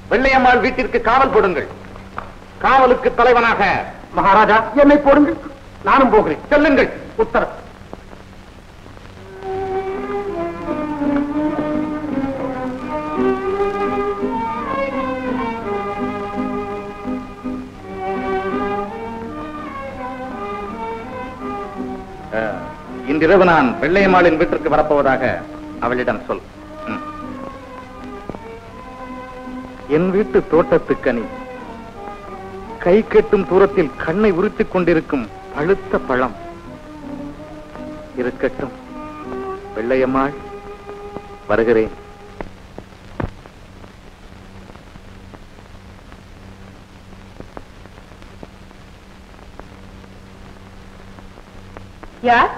வெள்ளையம்மாள் வீட்டிற்கு காவல் போடுங்கள் காவலுக்கு தலைவனாக மகாராஜா என்னை போடுங்கள் நானும் போகிறேன் செல்லுங்கள் உத்தரவு அஹ், இன்றிரவு நான் வெள்ளையம்மாளின் வீட்டிற்கு வரப்போவதாக அவளிடம் சொல் ம். என் வீட்டு தோட்டத்துக்கனி கை கெட்டும் தூரத்தில் கண்ணை உறுத்திக் கொண்டிருக்கும் பழுத்த பழம் இருக்கட்டும் வெள்ளையம்மாள் வருகிறேன் யார்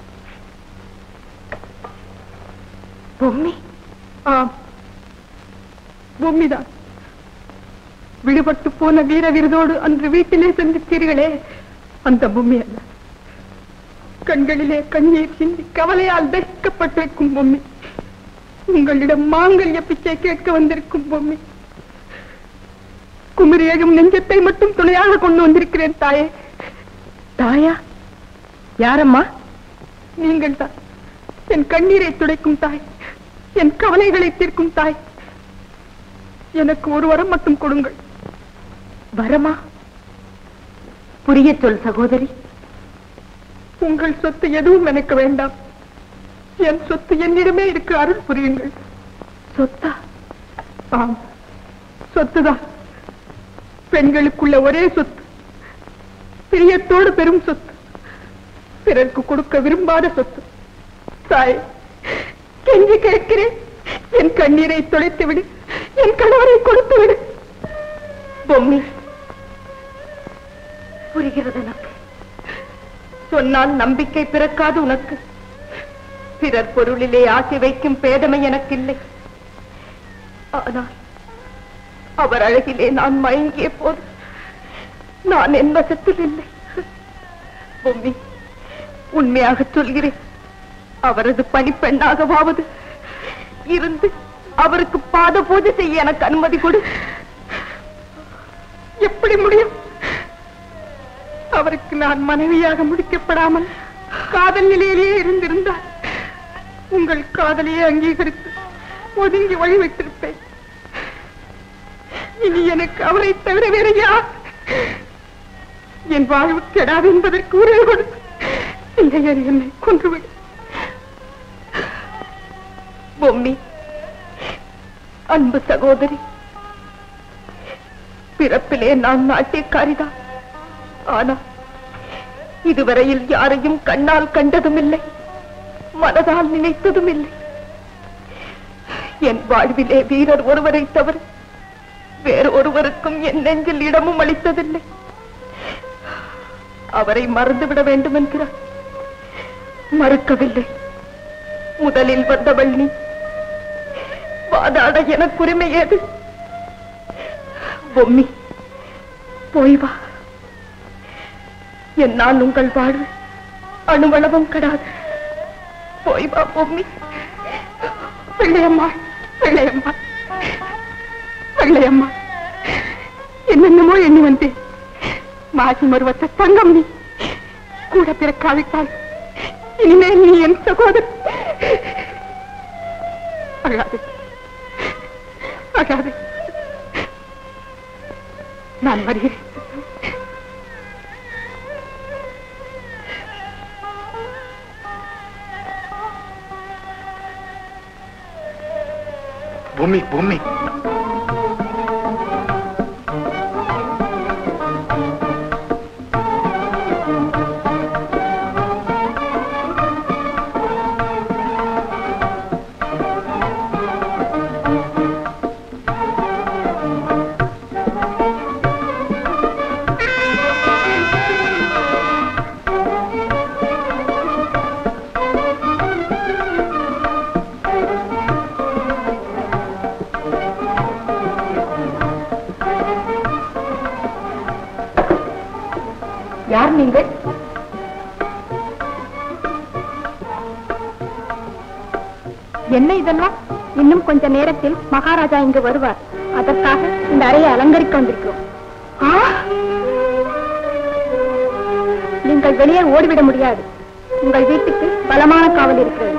பொம்மி ஆம் பொம்மிதான் விடுபட்டு போன வீர விருதோடு அன்று வீட்டிலே சந்தித்தீர்களே அந்த பொம்மி அல்ல கண்களிலே கண்ணீர் சிந்தி கவலையால் தரிக்கப்பட்டிருக்கும் பொம்மி உங்களிடம் மாங்கல்ய பிச்சை கேட்க வந்திருக்கும் பொம்மி குமரியகும் நெஞ்சத்தை மட்டும் துணையாக கொண்டு வந்திருக்கிறேன் தாயே தாயா யாரம்மா நீங்கள் தான் என் கண்ணீரை துடைக்கும் தாய் என் கவலைகளை தீர்க்கும் தாய் எனக்கு ஒரு வரம் மட்டும் கொடுங்கள் வரமா புரிய சொல் சகோதரி உங்கள் சொத்து எதுவும் எனக்கு வேண்டாம் என் சொத்து என்னிடமே இருக்கு அருள் புரியுங்கள் சொத்தா ஆம் சொத்துதான் பெண்களுக்குள்ள ஒரே சொத்து பிரியத்தோடு பெரும் சொத்து பிறருக்கு கொடுக்க விரும்பாத சொத்து தாய் கெஞ்சி கேட்கிறேன் என் கண்ணீரை தொலைத்து விடு என் கணவரை கொடுத்து விடு பொம்மி புரிகிறது எனக்கு சொன்னால் நம்பிக்கை பிறக்காது உனக்கு பிறர் பொருளிலே ஆசை வைக்கும் பேதமை எனக்கு இல்லை ஆனால் அவர் அழகிலே நான் மயங்கிய போது நான் என் வசத்தில் இல்லை பொம்மி உண்மையாக சொல்கிறேன் அவரது பணிப்பெண்ணாகவாவது இருந்து அவருக்கு பாத பூஜை செய்ய எனக்கு அனுமதி கொடு எப்படி முடியும் அவருக்கு நான் மனைவியாக முடிக்கப்படாமல் காதல் நிலையிலேயே இருந்திருந்தால் உங்கள் காதலையே அங்கீகரித்து ஒதுங்கி வழி வைத்திருப்பேன் இனி எனக்கு அவரை தவிர வேற யார் என் வாழ்வு கெடாது என்பதற்கு உரை கொடுத்து இல்லையா என்னை கொன்றுவிடு பொம்மி அன்பு சகோதரி பிறப்பிலே நான் நாட்டியக்காரிதான் ஆனா இதுவரையில் யாரையும் கண்ணால் கண்டதும் இல்லை மனதால் நினைத்ததும் இல்லை என் வாழ்விலே வீரர் ஒருவரை தவிர வேறு ஒருவருக்கும் என் நெஞ்சில் இடமும் அளித்ததில்லை அவரை மறந்துவிட வேண்டும் என்கிறார் மறுக்கவில்லை முதலில் வந்தவள் நீ வாதாட எனக்கு உரிமை ஏது பொம்மி போய் வா என்னால் உங்கள் வாழ்வு அணுவளவும் கடாது போய் வா பொம்மி வெள்ளையம்மா வெள்ளையம்மா வெள்ளையம்மா என்னென்னமோ எண்ணி வந்தேன் மாசி மருவத்த தங்கம் நீ கூட பிறக்காவிட்டால் இனிமேல் நீ என் சகோதரன் அழாது அழாது நான் வருகிறேன் பூமி பூமி யார் நீங்கள் என்ன இதெல்லாம் இன்னும் கொஞ்ச நேரத்தில் மகாராஜா இங்கு வருவார் அதற்காக இந்த அறையை அலங்கரிக்க வந்திருக்கிறோம் நீங்கள் வெளியே ஓடிவிட முடியாது உங்கள் வீட்டுக்கு பலமான காவல் இருக்கிறது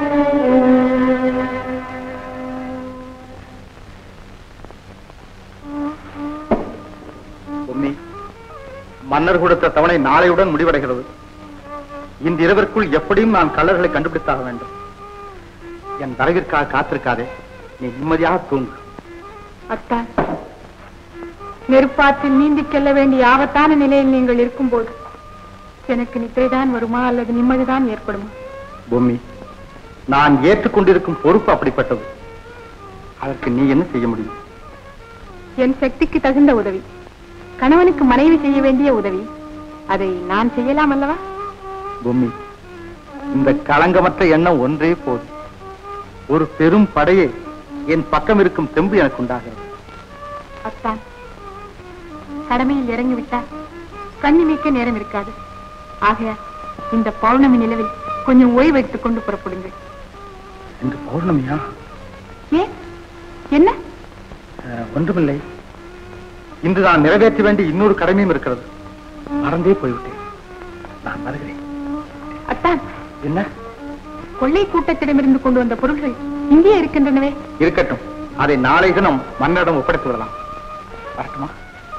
பொம்மி மன்னர் கொடுத்த தவணை நாளையுடன் முடிவடைகிறது இந்த இரவிற்குள் எப்படியும் நான் கள்ளர்களை கண்டுபிடித்தாக வேண்டும் என் வரவிற்காக காத்திருக்காதே நீ நிம்மதியாக தூங்கு அத்தா நெருப்பாற்றில் நீந்தி செல்ல வேண்டிய ஆபத்தான நிலையில் நீங்கள் இருக்கும்போது எனக்கு நித்தைதான் வருமா அல்லது நிம்மதிதான் ஏற்படுமா பூமி நான் ஏற்றுக்கொண்டிருக்கும் பொறுப்பு அப்படிப்பட்டது அதற்கு நீ என்ன செய்ய முடியும் என் சக்திக்கு தகுந்த உதவி கணவனுக்கு மனைவி செய்ய வேண்டிய உதவி அதை நான் செய்யலாம் அல்லவா பூமி இந்த களங்கமற்ற எண்ணம் ஒன்றே போதும் ஒரு பெரும் படையை என் பக்கம் இருக்கும் தெம்பு எனக்கு உண்டாகிறது அத்தான் கடமையில் இறங்கிவிட்டால் கண்ணி மீக்க நேரம் இருக்காது ஆகையால் இந்த பௌர்ணமி நிலவில் கொஞ்சம் ஓய்வு எடுத்துக் கொண்டு புறப்படுங்கள் இன்று பௌர்ணமியா ஏன் என்ன அஹ், ஒன்றுமில்லை இன்று நான் நிறைவேற்ற வேண்டிய இன்னொரு கடமையும் இருக்கிறது மறந்தே போய்விட்டேன் நான் வருகிறேன் அத்தான் என்ன கொள்ளை கூட்டத்திடமிருந்து கொண்டு வந்த பொருள்கள் இங்கே இருக்கின்றனவே இருக்கட்டும் அதை நாளை தினம் மன்னரிடம் ஒப்படைத்து விடலாம் வரட்டுமா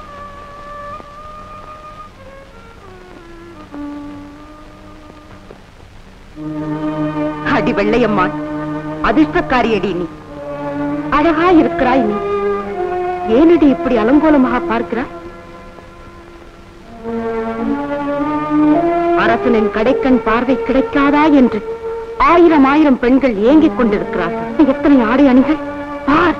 அடி வெள்ளையம்மான் அதிர்ஷ்டக்காரியடி நீ அழகா இருக்கிறாய் நீ ஏனடி இப்படி அலங்கோலமாக பார்க்கிறாய் அரசனின் கடைக்கண் பார்வை கிடைக்காதா என்று ஆயிரம் ஆயிரம் பெண்கள் ஏங்கிக் கொண்டிருக்கிறார்கள் எத்தனை ஆடை அணிகள் பார்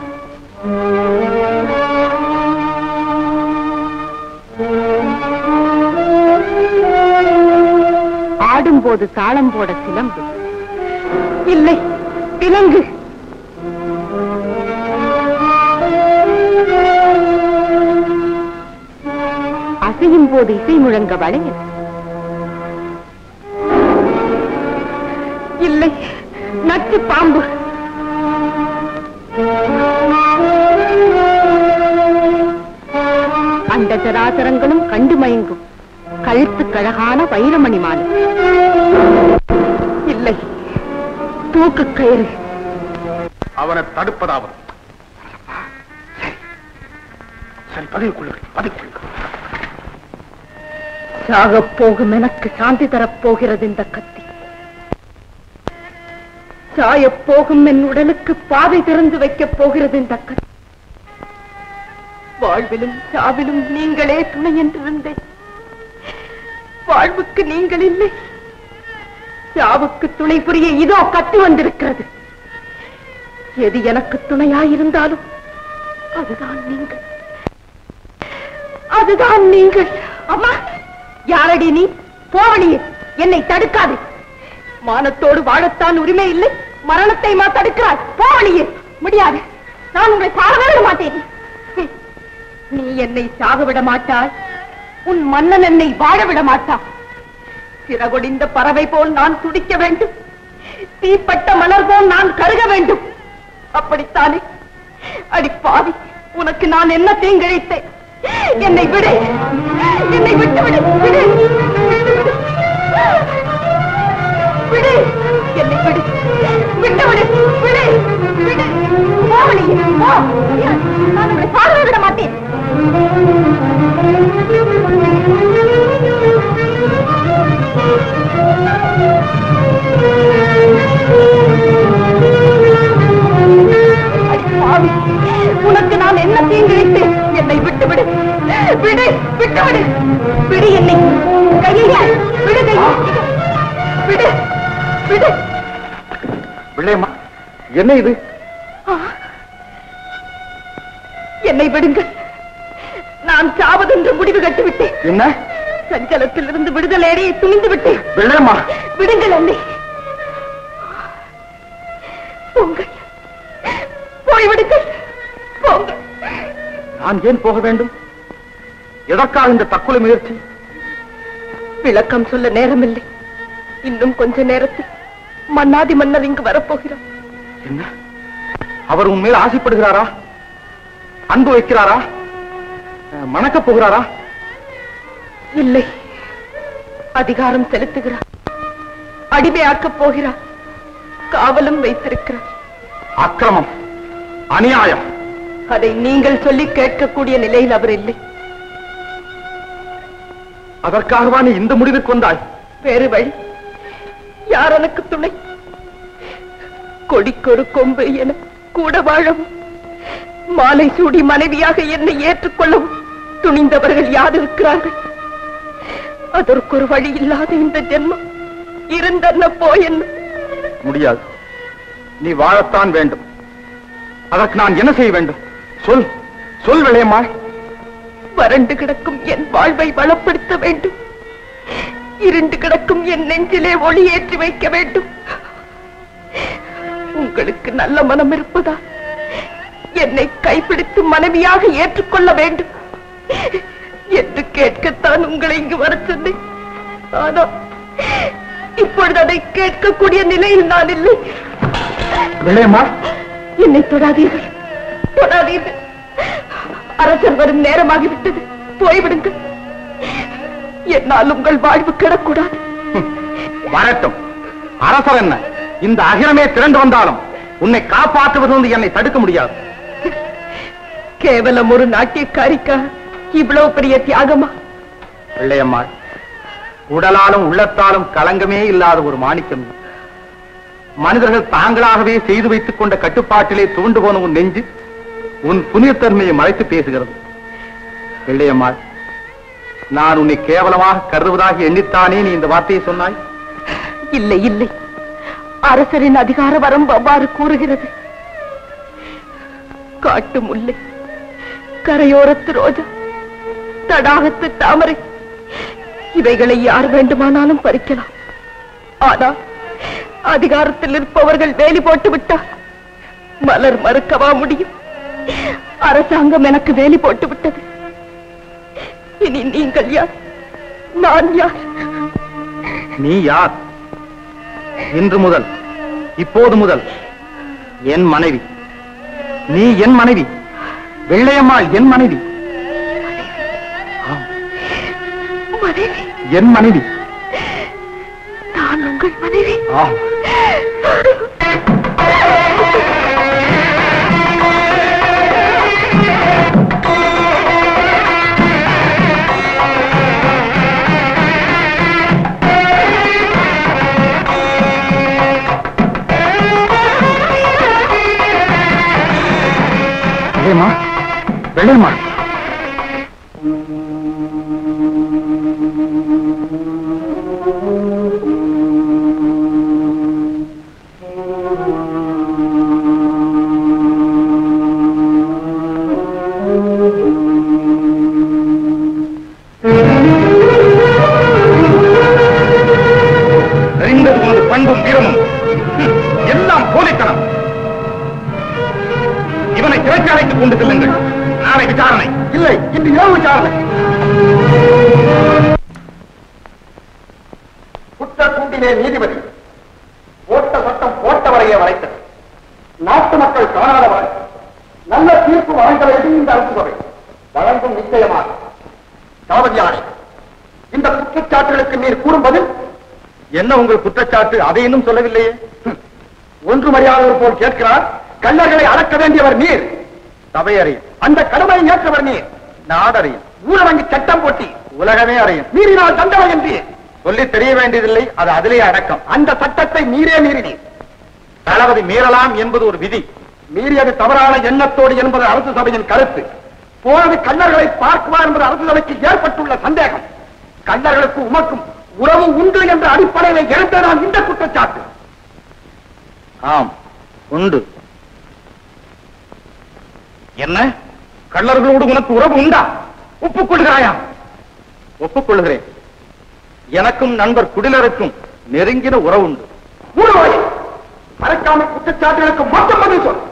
ஆடும்போது தாளம் போட சிலம்பு இல்லை விலங்கு அசையும் போது இசை முழங்க வளையல் இல்லை நச்சு பாம்பு அந்த சராசரங்களும் கண்டு மயங்கும் கழுத்து கழகான வைரமணி மாலை இல்லை தூக்கு கயிறு அவனை தடுப்பதாவது சரி சரி பதவி கொள்ளுங்கள் பதவி கொள்ளுங்கள் சாகப் போகும் எனக்கு சாந்தி தரப் போகிறது இந்த கத்தி சாயப் போகும் என் உடலுக்கு பாதை திறந்து வைக்கப் போகிறது இந்த கத்தி வாழ்விலும் சாவிலும் நீங்களே துணை என்றிருந்தேன் வாழ்வுக்கு நீங்கள் இல்லை சாவுக்கு துணை புரிய இதோ கத்தி வந்திருக்கிறது எது எனக்கு துணையாயிருந்தாலும் அதுதான் நீங்கள் அதுதான் நீங்கள் அம்மா யாரடி நீ போவழியே என்னை தடுக்காது மானத்தோடு வாழத்தான் உரிமை இல்லை மரணத்தை மா தடுக்கிறாய் போவழியே முடியாது நான் உங்களை சாக விட மாட்டேன் ஹம். நீ என்னை சாக விட மாட்டாய் உன் மன்னன் என்னை வாழ விட மாட்டான் சிறகொடிந்த பறவை போல் நான் துடிக்க வேண்டும் தீப்பட்ட மலர் போல் நான் கருக வேண்டும் அப்படித்தானே அடி பாவி உனக்கு நான் என்ன தீங்கிழைத்தேன் என்னை விடு என்னை விட்டு விடு விடு விடு என்னை விடு விட்டு விடு விடு விடு போ வெளியே, போ நான் உங்களை சாக விட மாட்டேன் அடி பாவி, உனக்கு நான் என்ன தீங்கிழைத்தேன் என்னை விட்டு விடு விடு விட்டு விடு விடு என்னை கையை விடு கையை விடு விடு பிள்ளையம்மா என்ன இது ஆ. என்னை விடுங்கள் நான் சாவதென்று முடிவு கட்டிவிட்டேன் என்ன சஞ்சலத்திலிருந்து விடுதலை துணிந்து விட்டேன் பிள்ளையம்மா விடுங்கள் என்னை போங்கள் போய்விடுங்கள் போங்கள் நான் ஏன் போக வேண்டும் எதற்காக இந்த தற்கொலை முயற்சி விளக்கம் சொல்ல நேரமில்லை இன்னும் கொஞ்ச நேரத்தில் மன்னாதி மன்னர் இங்கு வரப்போகிறார் என்ன அவர் உன் மேல் ஆசைப்படுகிறாரா அன்பு வைக்கிறாரா அஹ், மணக்கப் போகிறாரா இல்லை அதிகாரம் செலுத்துகிறார் அடிமையாக்கப் போகிறார் காவலும் வைத்திருக்கிறார் அக்கிரமம் அநியாயம் அதை நீங்கள் சொல்லி கேட்கக்கூடிய நிலையில் அவர் இல்லை அதற்காகவா நீ இந்த முடிவுக்கு வந்தாய் வேறு வழி யார் எனக்கு துணை கொடிக்கொரு கொம்பு என கூட வாழவும் மாலை சூடி மனைவியாக என்னை ஏற்றுக்கொள்ளவும் துணிந்தவர்கள் யார் இருக்கிறார்கள் அதற்கு ஒரு வழி இல்லாத இந்த ஜென்மம் இருந்தன்ன போயென்ன முடியாது நீ வாழத்தான் வேண்டும் அதற்கு நான் என்ன செய்ய வேண்டும் சொல் சொல் விளையம்மாள் வறண்டு கிடக்கும் என் வாழ்வை வளப்படுத்த வேண்டும் இருண்டு கிடக்கும் என் நெஞ்சிலே ஒளி ஏற்றி வைக்க வேண்டும் உங்களுக்கு நல்ல மனம் இருப்பதா என்னை கைப்பிடித்து மனைவியாக ஏற்றுக்கொள்ள வேண்டும் என்று கேட்கத்தான் உங்களை இங்கு வர சொன்னேன் ஆனால் இப்பொழுது அதை கேட்கக்கூடிய நிலையில் நான் இல்லை விளையம்மாள் என்னை தொடாதீர்கள் தொடாதீர்கள் அரசர் வரும் நேரமாகிவிட்டது போய்விடுங்கள் என்னால் உங்கள் வாழ்வு கிடக்கூடாது வரட்டும் அரசர் என்ன இந்த அகிலமே திரண்டு வந்தாலும் உன்னை காப்பாற்றுவது வந்து என்னை தடுக்க முடியாது கேவலம் ஒரு நாட்டியக்காரிக்காக இவ்வளவு பெரிய தியாகமா பிள்ளையம்மாள் உடலாலும் உள்ளத்தாலும் களங்கமே இல்லாத ஒரு மாணிக்கம் நீ. மனிதர்கள் தாங்களாகவே செய்து வைத்துக் கொண்ட கட்டுப்பாட்டிலே துவண்டு போன உன் நெஞ்சு உன் புனிதத்தன்மையை மறைத்து பேசுகிறது பிள்ளையம்மாள் நான் உன்னை கேவலமாக கருதுவதாக எண்ணித்தானே நீ இந்த வார்த்தையை சொன்னாய் இல்லை இல்லை அரசரின் அதிகார வரம்பு அவ்வாறு கூறுகிறது காட்டு முல்லை கரையோரத்து ரோஜா தடாகத்து தாமரை இவைகளை யார் வேண்டுமானாலும் பறிக்கலாம் ஆனால் அதிகாரத்தில் இருப்பவர்கள் வேலி போட்டு விட்டார் மலர் மறுக்கவா முடியும் அரசாங்கம் எனக்கு வேலி போட்டு விட்டது இனி நீங்கள் யார் நான் யார் நீ யார் இன்று முதல் இப்போது முதல் என் மனைவி நீ என் மனைவி வெள்ளையம்மாள் என் மனைவி ஆம், மனைவி என் மனைவி நான் உங்கள் மனைவி ஆம் வெள்ளையம்மா வெள்ளையம்மா தெரிந்தது உனது பண்பும் வீரமும் ஹம், எல்லாம் போலித்தனம் இவனை சிறைச்சாலைக்கு கொண்டு செல்லுங்கள் நாளை விசாரணை இல்லை இன்று இரவு விசாரணை குற்றக்கூண்டிலே நீதிபதி போட்ட சட்டம் போட்டவரையே வளைத்தது நாட்டு மக்கள் காணாத வரை நல்ல தீர்ப்பு வழங்க வேண்டும் இந்த அரசு சபை வழங்கும் நிச்சயமாக தளபதியானே இந்த குற்றச்சாட்டுகளுக்கு நீர் கூறும் பதில் என்ன உங்கள் குற்றச்சாட்டு அதை இன்னும் சொல்லவில்லையே ஒன்று மரியாதவர் போல் கேட்கிறார் கள்ளர்களை அடக்க வேண்டியவர் நீர் சபை அறியும் அந்த கடமையை ஏற்றவர் நீர் நாடறியும் ஊரடங்கு சட்டம் போட்டி உலகமே அறியும் மீறினால் தண்டனை என்று சொல்லி தெரிய வேண்டியதில்லை அது அதிலேயே அடக்கம் அந்த சட்டத்தை மீறே மீறினீர் தளபதி மீறலாம் என்பது ஒரு விதி மீறியது தவறான எண்ணத்தோடு என்பது அரசு சபையின் கருத்து போனது கள்ளர்களை பார்க்குவார் என்பது அரசு சபைக்கு ஏற்பட்டுள்ள சந்தேகம் கள்ளர்களுக்கு உமக்கும் உறவு உண்டு என்ற அடிப்படையில் எழுந்த நான் இந்த குற்றச்சாட்டு ஆம் உண்டு என்ன கள்ளர்களோடு உனக்கு உறவு உண்டா ஒப்புக்கொள்கிறாயா ஒப்புக்கொள்கிறேன் எனக்கும் நண்பர் குடிலருக்கும் நெருங்கின உறவு உண்டு மறக்காம குற்றச்சாட்டுகளுக்கு மொத்தம் பதில் சொல்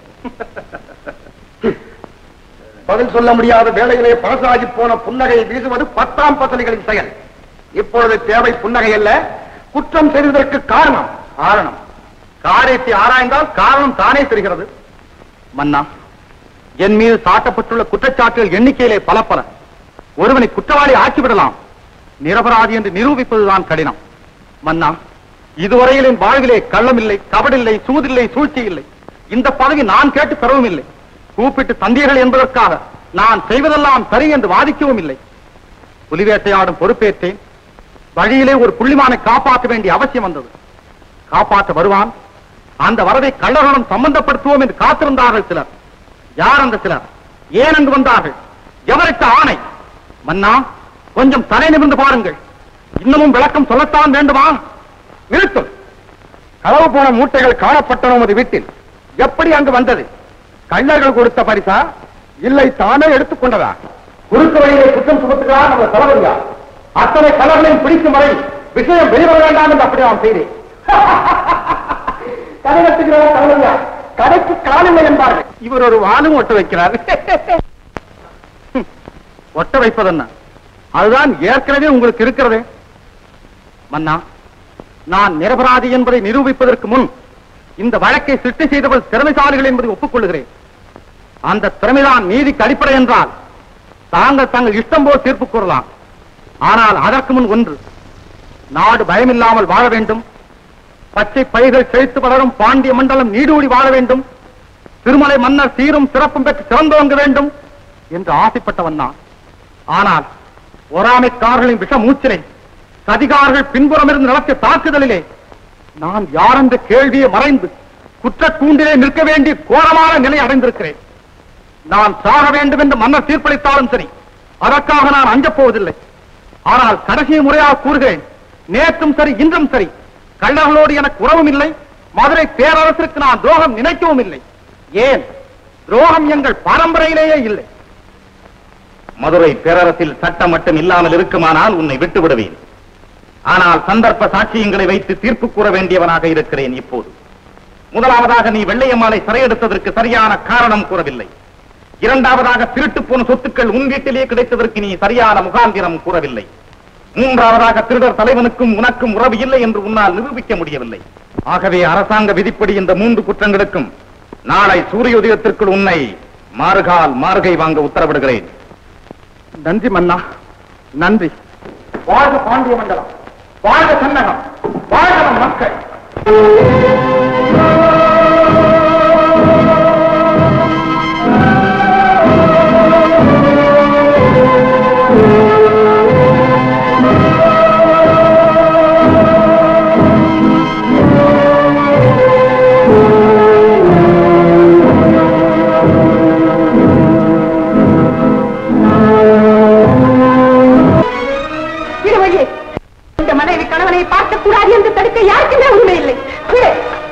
பதில் சொல்ல முடியாத வேளையிலே பழசாகி போன புன்னகையை வீசுவது பத்தாம் பசலிகளின் செயல் இப்பொழுது தேவை புன்னகை அல்ல குற்றம் செய்ததற்கு காரணம் காரணம் காரியத்தை ஆராய்ந்தால் காரணம் தானே தெரிகிறது மன்னா என் மீது சாட்டப்பட்டுள்ள குற்றச்சாட்டுகள் எண்ணிக்கையிலே பல பல ஒருவனை குற்றவாளி ஆக்கிவிடலாம் நிரபராதி என்று நிரூபிப்பதுதான் கடினம் மன்னா இதுவரையில் என் வாழ்விலே கள்ளமில்லை கபடில்லை சூதில்லை சூழ்ச்சி இல்லை இந்த பதவி நான் கேட்டு பெறவும் இல்லை கூப்பிட்டு தந்தீர்கள் என்பதற்காக நான் செய்வதெல்லாம் சரி என்று வாதிக்கவும் இல்லை புலிவேட்டையாடும் பொறுப்பேற்றேன் வழியிலே ஒரு புள்ளிமானை காப்பாற்ற வேண்டிய அவசியம் வந்தது காப்பாற்ற வருவான் அந்த வரவை கள்ளர்களுடன் சம்பந்தப்படுத்துவோம் என்று காத்திருந்தார்கள் சிலர் யார் அந்த சிலர் ஏன் அங்கு வந்தார்கள் எவருக்கு ஆணை மன்னா கொஞ்சம் தலை நிமிர்ந்து பாருங்கள் இன்னமும் விளக்கம் சொல்லத்தான் வேண்டுமா நிறுத்தும் களவு போன மூட்டைகள் காணப்பட்ட உமது வீட்டில் எப்படி அங்கு வந்தது கள்ளர்கள் கொடுத்த பரிசா இல்லை தானே எடுத்துக்கொண்டதா குறுக்கு வழியிலே குற்றம் சுமத்துகிறார் நம்ம தளபதியா அத்தனை கலர்களையும் பிடிக்கும் வரை விஷயம் வெளிவர வேண்டாம் என்று அப்படி நான் செய்தேன் கதை கட்டுகிறார் தளபதியா கடைக்கு காலில்லை என்பார்கள் இவர் ஒரு வாலும் ஒட்ட வைக்கிறார் ஒட்ட வைப்பதென்ன அதுதான் ஏற்கனவே உங்களுக்கு இருக்கிறதே மன்னா நான் நிரபராதி என்பதை நிரூபிப்பதற்கு முன் இந்த வழக்கை சிருஷ்டி செய்தவர்கள் திறமைசாலிகள் என்பதை ஒப்புக்கொள்கிறேன் அந்த திறமைதான் நீதிக்கு அடிப்படை என்றால் தாங்கள் தங்கள் இஷ்டம் போல் தீர்ப்பு கூறலாம் ஆனால் அதற்கு முன் ஒன்று நாடு பயமில்லாமல் வாழ வேண்டும் பச்சை பயிர்கள் செழித்து வளரும் பாண்டிய மண்டலம் நீடூடி வாழ வேண்டும் திருமலை மன்னர் சீரும் சிறப்பும் பெற்று சிறந்தோங்க வேண்டும் என்று ஆசைப்பட்டவன் நான் ஆனால் பொறாமைக்காரர்களின் விஷ மூச்சிலே சதிகாரர்கள் பின்புறமிருந்து நடத்திய தாக்குதலிலே நான் யார் என்ற கேள்வியை மறைந்து குற்றக் கூண்டிலே நிற்க வேண்டிய கோரமான நிலை அடைந்திருக்கிறேன் நான் சாக வேண்டும் என்று மன்னர் தீர்ப்பளித்தாலும் சரி அதற்காக நான் அஞ்சப் போவதில்லை ஆனால் கடைசி முறையாக கூறுகிறேன் நேற்றும் சரி இன்றும் சரி கள்ளர்களோடு எனக்கு உறவும் இல்லை மதுரை பேரரசிற்கு நான் துரோகம் நினைக்கவும் இல்லை ஏன் துரோகம் எங்கள் பரம்பரையிலேயே இல்லை மதுரை பேரரசில் சட்டம் மட்டும் இல்லாமல் இருக்குமானால் உன்னை விட்டு விடுவேன் ஆனால் சந்தர்ப்ப சாட்சியங்களை வைத்து தீர்ப்பு கூற வேண்டியவனாக இருக்கிறேன் இப்போது முதலாவதாக நீ வெள்ளையம்மாளை சிறையெடுத்ததற்கு சரியான காரணம் கூறவில்லை இரண்டாவதாக திருட்டு போன சொத்துக்கள் உன் வீட்டிலே கிடைத்ததற்கு நீ சரியான முகாந்திரம் கூறவில்லை மூன்றாவதாக திருடர் தலைவனுக்கும் உனக்கும் உறவு இல்லை என்று உன்னால் நிரூபிக்க முடியவில்லை ஆகவே அரசாங்க விதிப்படி இந்த மூன்று குற்றங்களுக்கும் நாளை சூரிய உதயத்திற்குள் உன்னை மாறுகால் மார்கை வாங்க உத்தரவிடுகிறேன் நன்றி மன்னா நன்றி வாழ்க பாண்டிய மண்டலம் வாழ்க சன்னகம் வாழ்க நம் மக்கள் இருவழியே இந்த மனைவி கணவனை பார்க்க கூடாது என்று தடுக்க யாருக்குமே உரிமை இல்லை விடு.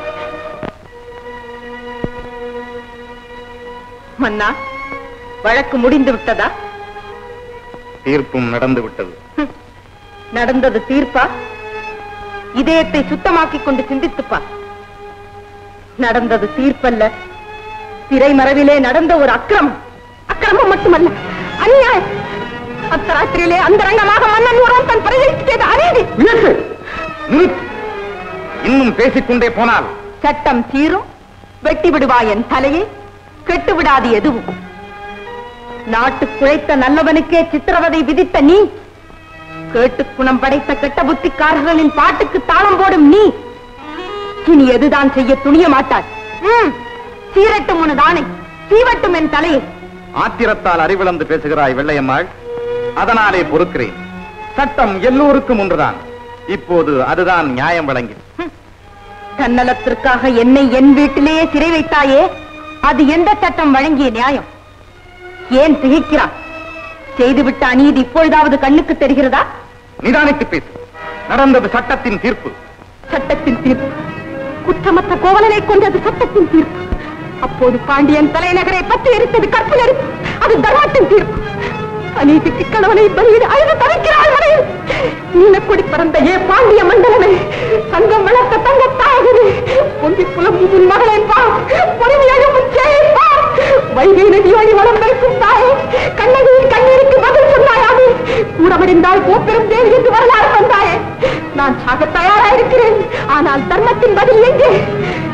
மன்னா வழக்கு முடிந்து விட்டதா தீர்ப்பும் நடந்து விட்டது ஹம். நடந்தது தீர்ப்பா இதயத்தை சுத்தமாக்கிக் கொண்டு சிந்தித்துப்பா நடந்தது தீர்ப்பல்ல திரைமறைவிலே நடந்த ஒரு அக்கிரமம் அக்கிரமம் மட்டுமல்ல அநியாயம் அத்தராத்திரியிலே அந்தரங்கமாக மன்னன் ஒருவன் தன் பிரஜைக்கு செய்த அநீதி நிறுத்து நிறுத்து இன்னும் பேசிக்கொண்டே போனால் சட்டம் சீரும் வெட்டி விடுவாய் என் தலையை கெட்டு விடாது எதுவும் நாட்டு குழைத்த நல்லவனுக்கே சித்திரவதை விதித்த நீ கேட்டு குணம் படைத்த கெட்ட புத்திக்காரர்களின் பாட்டுக்கு தாளம் போடும் நீ இனி எதுதான் செய்ய துணிய மாட்டாய் ம், சீரட்டும் உனதானே சீவட்டும் என் தலையை ஆத்திரத்தால் அறிவிழந்து பேசுகிறாய் வெள்ளையம்மாள் அதனாலே பொறுக்கிறேன் சட்டம் எல்லோருக்கும் ஒன்றுதான் இப்போது அதுதான் நியாயம் வழங்கி தன்னலத்திற்காக என்னை என் வீட்டிலேயே சிறை வைத்தாயே அது எந்த சட்டம் வழங்கிய நியாயம் ஏன் திகைக்கிறான் செய்துவிட்ட அநீதி இப்பொழுதாவது கண்ணுக்கு தெரிகிறதா நிதானித்து பேசு நடந்தது சட்டத்தின் தீர்ப்பு சட்டத்தின் தீர்ப்பு குற்றமற்ற கோவலனை கொண்டது சட்டத்தின் தீர்ப்பு அப்போது பாண்டியன் தலைநகரை பற்றி எரித்தது கற்பு நெருப்பு அது தர்மத்தின் தீர்ப்பு அநீதிக்கு கணவனை பலியிட அழுது தவிக்கிறாள் மனைவி நீலக்குடி பறந்த ஏ பாண்டிய மண்டலமே தங்கம் வளர்த்த தங்க தாயகனே பொங்கி புலம்பும் உன் மகளின் பா பொறுமையாக முச்சேயை பா வைகை நதியோடி வளம் பெருக்கும் தாயே கண்ணகியின் கண்ணீருக்கு பதில் சொன்னாயாமே கூடமடிந்தால் போப்பெரும் தேவி என்று வரலாறு வந்தாயே நான் சாக தயாராயிருக்கிறேன் ஆனால் தர்மத்தின் பதில் எங்கே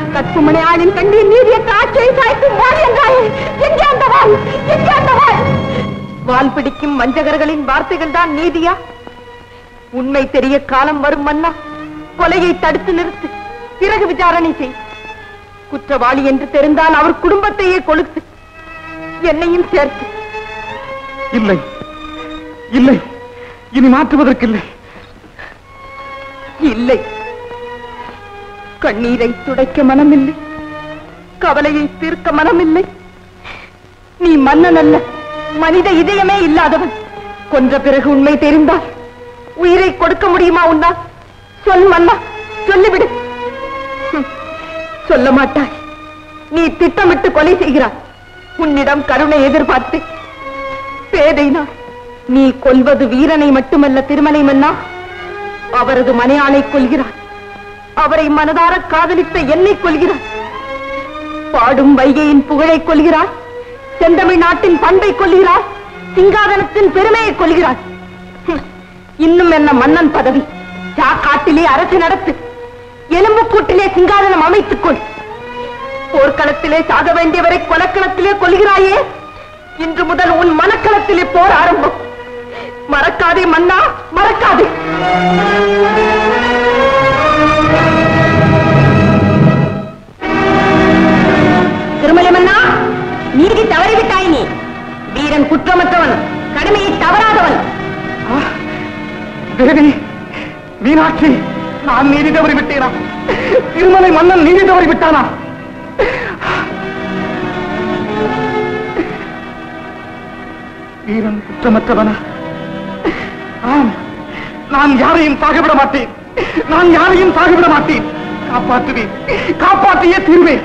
கற்புமனை ஆளின் கண்ணீர் நீதியற்ற ஆட்சியை சாய்த்து வாள் என்றாயே எங்கே அந்த வாள் எங்கே அந்த வாள் வால் பிடிக்கும் வஞ்சகர்களின் வார்த்தைகள் தான் நீதியா உண்மை தெரிய காலம் வரும் மன்னா கொலையை தடுத்து நிறுத்து பிறகு விசாரணை செய் குற்றவாளி என்று தெரிந்தால் அவர் குடும்பத்தையே கொளுத்து என்னையும் சேர்த்து இல்லை இல்லை இனி மாற்றுவதற்கில்லை இல்லை கண்ணீரை துடைக்க மனமில்லை கவலையை தீர்க்க மனமில்லை நீ மன்னன் அல்ல மனித இதயமே இல்லாதவன் கொன்ற பிறகு உண்மை தெரிந்தால் உயிரை கொடுக்க முடியுமா உன்னால் சொல் மன்னா சொல்லிவிடு ஹம், சொல்ல மாட்டாய் நீ திட்டமிட்டு கொலை செய்கிறாய் உன்னிடம் கருணை எதிர்பார்த்து பேதை நான் நீ கொல்வது வீரனை மட்டுமல்ல திருமலை மன்னா அவரது மனையாளை கொள்கிறார் அவரை மனதார காதலித்த என்னை கொள்கிறார் பாடும் வைகையின் புகழை கொள்கிறார் செந்தமிழ் நாட்டின் பண்பை கொள்கிறார் சிங்காதனத்தின் பெருமையை கொள்கிறார் ஹம், இன்னும் என்ன மன்னன் பதவி சாக்காட்டிலே அரசு நடத்து எலும்புக்கூட்டிலே சிங்காதனம் அமைத்துக் கொள் போர்க்களத்திலே சாக வேண்டியவரை கொலக்களத்திலே கொள்கிறாயே இன்று முதல் உன் மனக்களத்திலே போர் ஆரம்பம் மறக்காதே மன்னா மறக்காதே திருமலை மன்னா நீதி தவறிவிட்டாய் நீ வீரன் குற்றமற்றவன் கடமையை தவறாதவன் தேவி மீனாட்சி நான் நீதி தவறி விட்டேனா திருமலை மன்னன் நீதி தவறி விட்டானா வீரன் குற்றமற்றவனா ஆம் நான் யாரையும் சாகவிட மாட்டேன் நான் யாரையும் சாகவிட மாட்டேன் காப்பாற்றுவேன் காப்பாற்றியே தீர்வேன்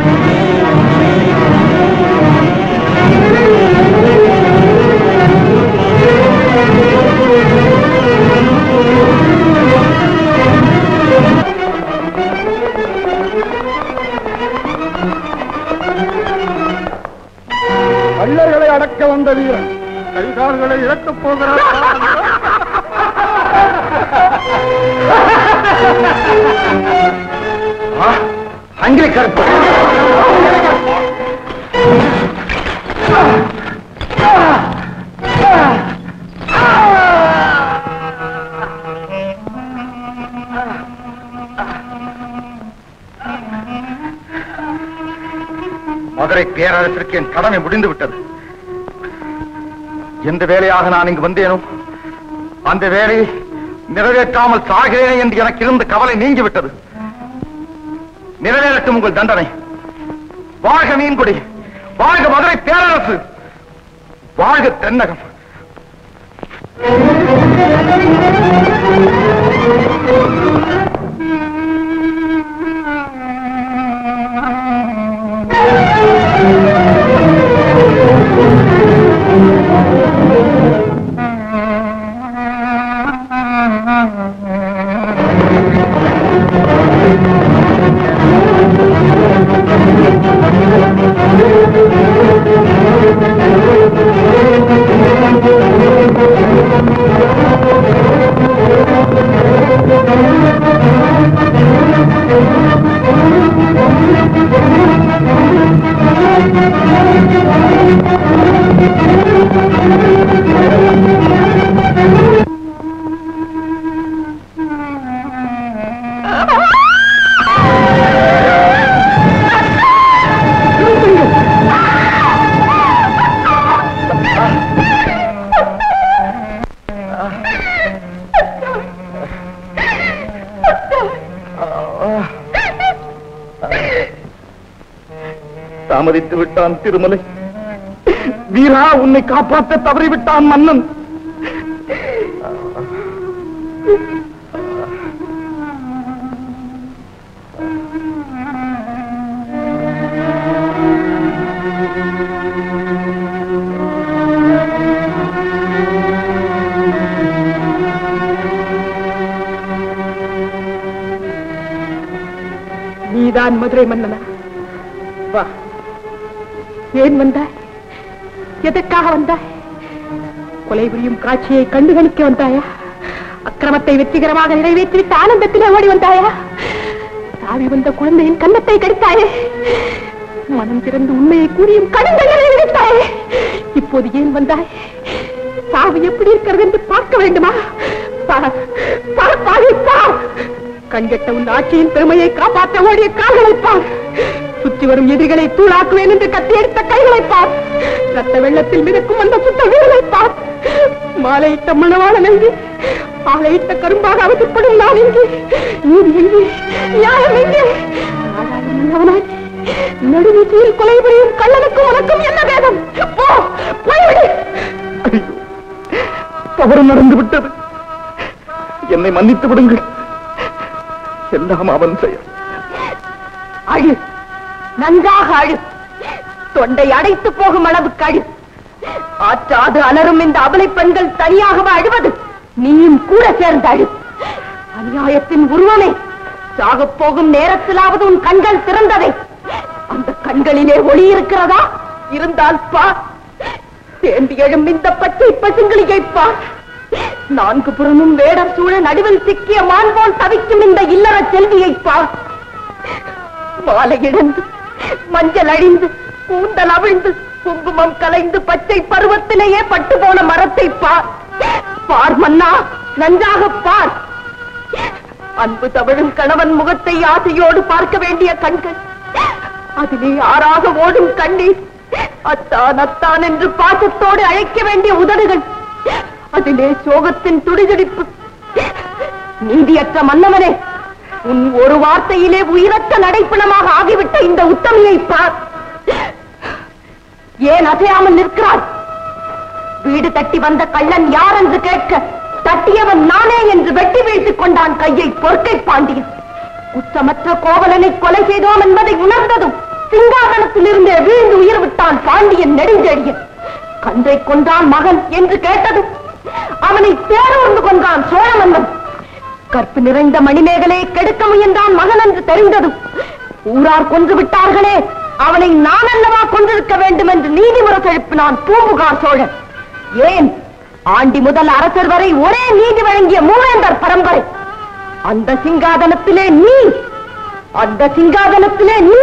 கள்ளர்களை அடக்க வந்த வீரன் கைகால்களை இழக்கப் போகிறார் அங்கிலி கருப்பு மதுரை பேரரசிற்கு என் கடமை முடிந்து விட்டது எந்த வேலையாக நான் இங்கு வந்தேனோ அந்த வேலையை நிறைவேற்றாமல் சாகிறேன் என்று எனக்கு இருந்த கவலை நீங்கிவிட்டது நிறைவேறட்டும் உங்கள் தண்டனை வாழ்க மீன்குடி வாழ்க மதுரை பேரரசு வாழ்க தென்னகம் தாமதித்து விட்டான் திருமலை வீரா உன்னை காப்பாற்ற தவறிவிட்டான் மன்னன் நீதான் மதுரை மன்னனா வா ஏன் வந்தாய் எதற்காக வந்தாய் கொலை புரியும் காட்சியை கண்டுகளிக்க வந்தாயா அக்கிரமத்தை வெற்றிகரமாக நிறைவேற்றிவிட்டு ஆனந்தத்திலே ஓடி வந்தாயா தாவி வந்த குழந்தையின் கன்னத்தை கடித்தாயே மனம் திறந்து உண்மையை கூறியும் கடுந்தங்களை விடுத்தாயே இப்போது ஏன் வந்தாய் சாவு எப்படி இருக்கிறது என்று பார்க்க வேண்டுமா பார், பார், பாவி, பார். கண்கட்ட உன் ஆட்சியின் பெருமையை காப்பாற்ற ஓடிய கால்களை பார் சுற்றி வரும் எதிரிகளை தூளாக்குவேன் என்று கத்தி எடுத்த கைகளை பார் ரத்த வெள்ளத்தில் மிதக்கும் அந்த சுத்த வீரலை பார் மாலையிட்ட மணவாளன் எங்கே ஆலையிட்ட கரும்பாக அவசப்படும் நான் எங்கே நீதி எங்கே நியாயம் எங்கே ஆளாளும் நல்லவனாய் நடுவீட்டில் கொலை புரியும் கள்ளனுக்கும் உனக்கும் என்ன வேதம் போ போய்விடு ஐயோ, தவறு நடந்து விட்டது என்னை மன்னித்து விடுங்கள் எல்லாம் அவன் செயல் அழு நன்றாக அழு தொண்டை அடைத்து போகும் அளவுக்கு அழு ஆற்றாது அலரும் இந்த அபலை பெண்கள் தனியாகவா அழுவது நீயும் கூட சேர்ந்து அழு அநியாயத்தின் உருவமே சாகப் போகும் நேரத்திலாவது உன் கண்கள் திறந்ததை அந்த கண்களிலே ஒளி இருக்கிறதா இருந்தால் பார் தேம்பி எழும் இந்த பச்சை பசுங்களியை பார் நான்கு புறமும் வேடர் சூழ நடுவில் சிக்கிய மான் போல் தவிக்கும் இந்த இல்லற செல்வியை பார் மாலை இழந்து மஞ்சள் அழிந்து கூந்தல் அவிழ்ந்து குங்குமம் கலைந்து பச்சை பருவத்திலேயே பட்டு போன மரத்தை பார் பார் மன்னா நன்றாக பார் அன்பு தவழும் கணவன் முகத்தை ஆசையோடு பார்க்க வேண்டிய கண்கள் அதிலே ஆறாக ஓடும் கண்ணீர் அத்தான் அத்தான் என்று பாசத்தோடு அழைக்க வேண்டிய உதடுகள் அதிலே சோகத்தின் துடிதுடிப்பு நீதியற்ற மன்னவனே உன் ஒரு வார்த்தையிலே உயிரற்ற நடைப்பணமாக ஆகிவிட்ட இந்த உத்தமியை பார் ஏன் அசையாமல் நிற்கிறாய் வீடு தட்டி வந்த கள்ளன் யார் என்று கேட்க தட்டியவன் நானே என்று வெட்டி வீழ்த்திக் கொண்டான் கையை பொற்கை பாண்டியன் குற்றமற்ற கோவலனை கொலை செய்தோம் என்பதை உணர்ந்ததும் சிங்காதனத்தில் இருந்தே வீழ்ந்து உயிர் விட்டான் பாண்டியன் நெடுஞ்செழியன் கன்றை கொன்றான் மகன் என்று கேட்டதும் அவனை தேரூர்ந்து கொன்றான் சோழ மன்னன் கற்பு நிறைந்த மணிமேகலை கெடுக்க முயன்றான் மகன் என்று தெரிந்ததும் ஊரார் கொன்று விட்டார்களே அவனை நான் அல்லவா கொண்டிருக்க வேண்டும் என்று நீதிமுறை எழுப்பினான் பூம்புகார் சோழன் ஏன் ஆண்டி முதல் அரசர் வரை ஒரே நீதி வழங்கிய மூவேந்தர் பரம்பரை அந்த சிங்காதனத்திலே நீ அந்த சிங்காதனத்திலே நீ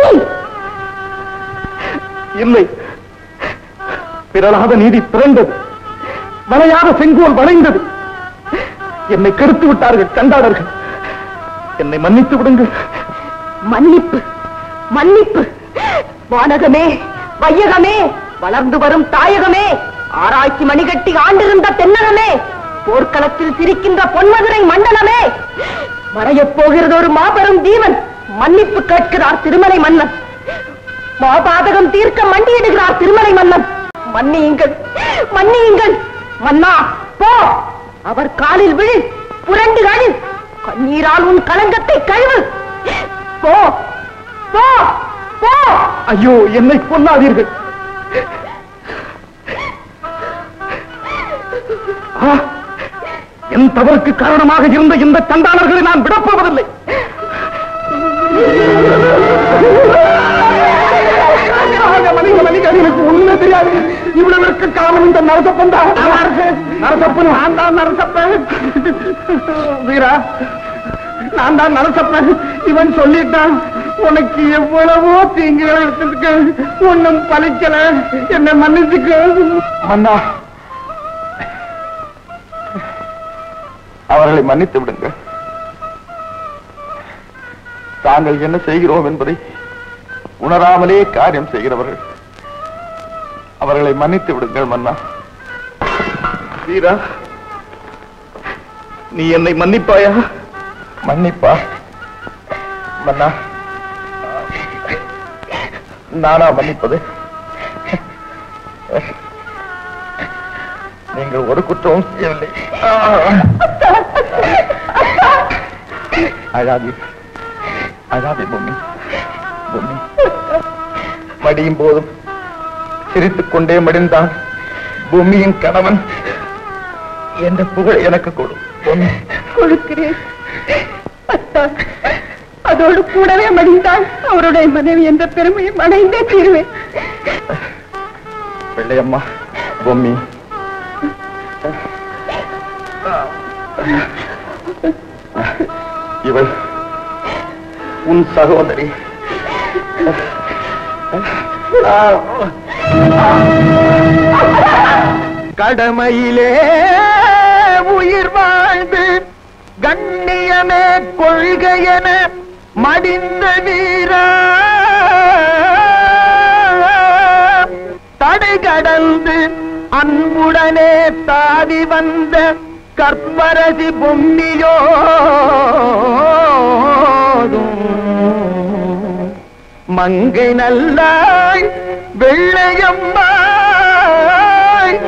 இல்லை பிறலாத நீதி பிறந்தது வளையாத செங்கோல் வளைந்தது என்னை கெடுத்து விட்டார்கள் கண்டாளர்கள் என்னை மன்னித்து விடுங்கள் மன்னிப்பு மன்னிப்பு வானகமே வையகமே வளர்ந்து வரும் தாயகமே ஆராய்ச்சி மணிகட்டி ஆண்டிருந்த தென்னகமே போர்க்களத்தில் சிரிக்கின்ற பொன்மதுரை மண்டலமே மறையப் போகிறது ஒரு மாபெரும் தீவன் மன்னிப்பு கேட்கிறார் திருமலை மன்னன் மாபாதகம் தீர்க்க மண்டியிடுகிறார் திருமலை மன்னன் மன்னியுங்கள் மன்னியுங்கள் மன்னா போ அவர் காலில் விழு புரண்டு கழு கண்ணீரால் உன் களங்கத்தை கழுவு போ போ போ ஐயோ என்னை கொல்லாதீர்கள் ஆ, என் தவறுக்கு காரணமாக இருந்த இந்த சண்டாளர்களை நான் விடப்போவதில்லை மனித மனிதன் எனக்கு உண்மை தெரியாது இவ்வளவிற்கு காரணம் இந்த நரசப்பன் தான் நரசப்பன் நான் தான் நரசப்பன் வீரா நான் தான் நரசப்பன் இவன் சொல்லிட்டான் உனக்கு எவ்வளவோ தீங்கு எடுத்ததுக்கு ஒண்ணும் பலிக்கல என்னை மன்னிச்சுக்க மன்னா அவர்களை மன்னித்து விடுங்க தாங்கள் என்ன செய்கிறோம் என்பதை உணராமலே காரியம் செய்கிறவர்கள் அவர்களை மன்னித்து விடுங்கள் மன்னா வீரா நீ என்னை மன்னிப்பாயா மன்னிப்பா மன்னா நானா மன்னிப்பது நீங்கள் ஒரு குற்றமும் செய்யவில்லை அழாதி அழாதி பொம்மி பொம்மி மடியும் போதும் சிரித்துக் கொண்டே மடிந்தான் பூமியின் கணவன் என்ற புகழ் எனக்கு கொடு பொம்மி கொடுக்கிறேன் அத்தான், அதோடு கூடவே மடிந்தால் அவருடைய மனைவி என்ற பெருமையை அடைந்தே தீருவேன் பிள்ளையம்மா பொம்மி இவள் உன் சகோதரி கடமையிலே உயிர் வாழ்ந்து கண்ணியமே கொள்கையென மடிந்த வீரா தடை கடந்து அன்புடனே தாவி வந்த கற்பரசி பொம்மியோதும் மங்கை நல்லாய் வெள்ளையம்மாய்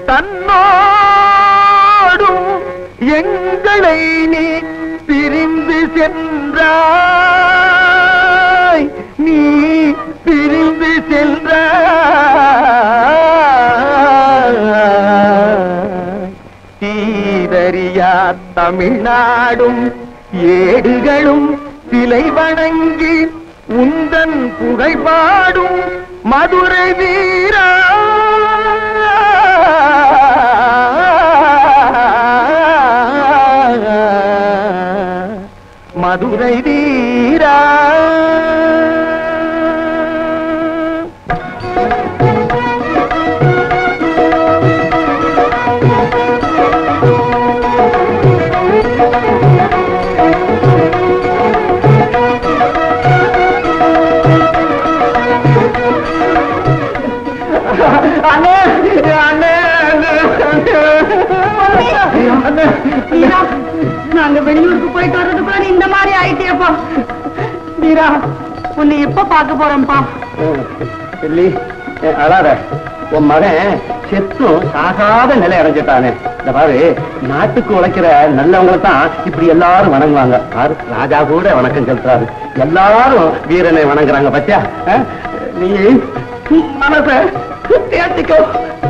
தன்னோடும் எங்களை நீ பிரிந்து சென்றாய் நீ பிரிந்து சென்றாய் தீதறியா தமிழ்நாடும் ஏடுகளும் சிலை வணங்கி உந்தன் புகழ் பாடும் மதுரை வீரா மதுரை வீரா அண்ணே அண்ணே வீரா நாங்க வெளியூருக்கு போயிட்டு வர்றதுக்குள்ள நீ இந்த மாதிரி ஆயிட்டேப்பா வீரா உன்னை எப்ப பார்க்க போறோம்ப்பா சொல்லி அழாத உன் மகன் செத்தும் சாகாத நிலை அடைஞ்சிட்டானே இந்த பாரு நாட்டுக்கு உழைக்கிற நல்லவங்களை தான் இப்படி எல்லாரும் வணங்குவாங்க பாரு ராஜா கூட வணக்கம் செலுத்துறாரு எல்லாரும் வீரனை வணங்குறாங்க பத்தியா அஹ்? நீ மனச தேர்த்திக்கோ